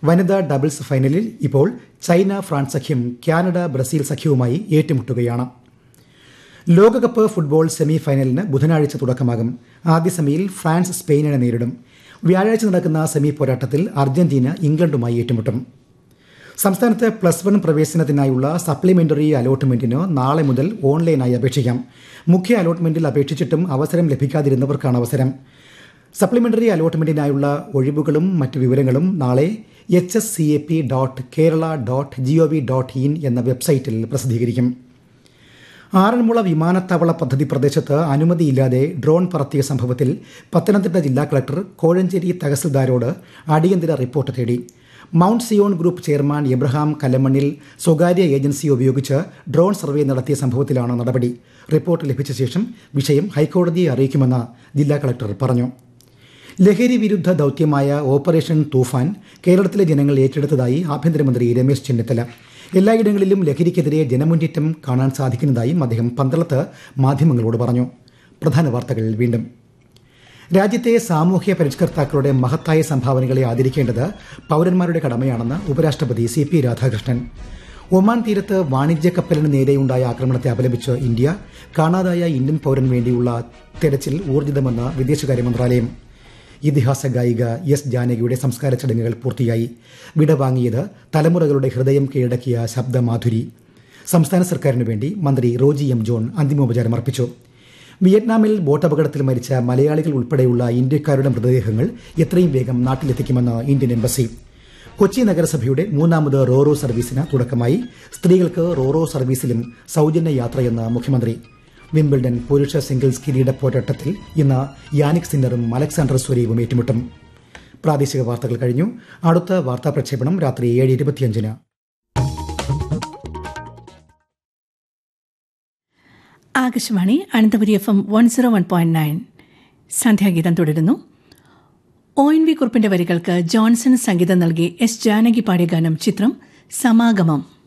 വനിതാ ഡബിൾസ് ഫൈനലിൽ ഇപ്പോൾ ചൈന ഫ്രാൻസ് സഖ്യം കാനഡ ബ്രസീൽ സഖ്യവുമായി ഏറ്റുമുട്ടുകയാണ് ലോകകപ്പ് ഫുട്ബോൾ സെമി ഫൈനലിന് ബുധനാഴ്ച തുടക്കമാകും ആദ്യ സെമിയിൽ ഫ്രാൻസ് സ്പെയിനിനെ നേരിടും വ്യാഴാഴ്ച നടക്കുന്ന സെമി പോരാട്ടത്തിൽ അർജന്റീന ഇംഗ്ലണ്ടുമായി ഏറ്റുമുട്ടും സംസ്ഥാനത്ത് പ്ലസ് വൺ പ്രവേശനത്തിനായുള്ള സപ്ലിമെന്ററി അലോട്ട്മെന്റിന് നാളെ മുതൽ ഓൺലൈനായി അപേക്ഷിക്കാം മുഖ്യ അലോട്ട്മെന്റിൽ അപേക്ഷിച്ചിട്ടും അവസരം ലഭിക്കാതിരുന്നവർക്കാണ് അവസരം സപ്ലിമെന്ററി അലോട്ട്മെന്റിനായുള്ള ഒഴിവുകളും മറ്റ് വിവരങ്ങളും നാളെ H S C A P dot Kerala dot G O V dot in എന്ന വെബ്സൈറ്റിൽ പ്രസിദ്ധീകരിക്കും ആറന്മുള വിമാനത്താവള പദ്ധതി പ്രദേശത്ത് അനുമതിയില്ലാതെ ഡ്രോൺ പറത്തിയ സംഭവത്തിൽ പത്തനംതിട്ട ജില്ലാ കളക്ടർ കോഴഞ്ചേരി തഹസിൽദാരോട് അടിയന്തര റിപ്പോർട്ട് തേടി Mount Zion group chairman Abraham Kallamannil സ്വകാര്യ ഏജൻസി ഉപയോഗിച്ച് ഡ്രോൺ സർവേ നടത്തിയ സംഭവത്തിലാണ് നടപടി റിപ്പോർട്ട് ലഭിച്ച ശേഷം വിഷയം ഹൈക്കോടതിയെ അറിയിക്കുമെന്ന് ജില്ലാ കളക്ടർ പറഞ്ഞു ലഹരി വിരുദ്ധ ദൌത്യമായ ഓപ്പറേഷൻ തൂഫാൻ കേരളത്തിലെ ജനങ്ങൾ ഏറ്റെടുത്തതായി ആഭ്യന്തരമന്ത്രി രമേശ് ചെന്നിത്തല എല്ലായിടങ്ങളിലും ലഹരിക്കെതിരെ ജനമുന്നേറ്റം കാണാൻ സാധിക്കുന്നതായും അദ്ദേഹം പന്തളത്ത് മാധ്യമങ്ങളോട് പറഞ്ഞു പ്രധാന വാർത്തകൾ വീണ്ടും രാജ്യത്തെ സാമൂഹ്യ പരിഷ്കർത്താക്കളുടെ മഹത്തായ സംഭാവനകളെ ആദരിക്കേണ്ടത് പൌരന്മാരുടെ കടമയാണെന്ന് ഉപരാഷ്ട്രപതി സി പി രാധാകൃഷ്ണൻ ഒമാൻ തീരത്ത് വാണിജ്യ കപ്പലിന് നേരെയുണ്ടായ ആക്രമണത്തെ അപലപിച്ച് ഇന്ത്യ കാണാതായ ഇന്ത്യൻ പൌരന് വേണ്ടിയുള്ള തെരച്ചിൽ ഊർജിതമെന്ന് വിദേശകാര്യ മന്ത്രാലയം ഇതിഹാസ ഗായിക എസ് ജാനകിയുടെ സംസ്കാര ചടങ്ങുകൾ പൂർത്തിയായി വിടവാങ്ങിയത് തലമുറകളുടെ ഹൃദയം കീഴടക്കിയ ശബ്ദമാധുരി സംസ്ഥാന സർക്കാരിനു വേണ്ടി മന്ത്രി റോജി എം ജോൺ അന്തിമോപചാരം അർപ്പിച്ചു വിയറ്റ്നാമിൽ ബോട്ടപകടത്തിൽ മരിച്ച മലയാളികൾ ഉൾപ്പെടെയുള്ള ഇന്ത്യക്കാരുടെ മൃതദേഹങ്ങൾ എത്രയും വേഗം നാട്ടിലെത്തിക്കുമെന്ന് ഇന്ത്യൻ എംബസി കൊച്ചി നഗരസഭയുടെ മൂന്നാമത് റോറോ സർവീസിന് തുടക്കമായി സ്ത്രീകൾക്ക് റോറോ സർവീസിലും സൌജന്യ യാത്രയെന്ന് മുഖ്യമന്ത്രി വിംബിൾഡൺ പുരുഷ സിംഗിൾസ് കിരീട പോരാട്ടത്തിൽ ഇന്ന് യാനിക് സിന്നറും അലക്സാണ്ടർ സ്വരീവും ഏറ്റുമുട്ടും പ്രാദേശിക വാർത്തകൾ കഴിഞ്ഞു അടുത്ത വാർത്താ പ്രക്ഷേപണം രാത്രി ഏഴ് ഇരുപത്തിയഞ്ചിന് Akashvani Ananthapuri F M one zero one point nine സന്ധ്യാഗീതം തുടരുന്നു ഒ എൻ വി കുറിപ്പിന്റെ വരികൾക്ക് ജോൺസൺ സംഗീതം നൽകി എസ് ജാനകി പാടിയ ഗാനം ചിത്രം സമാഗമം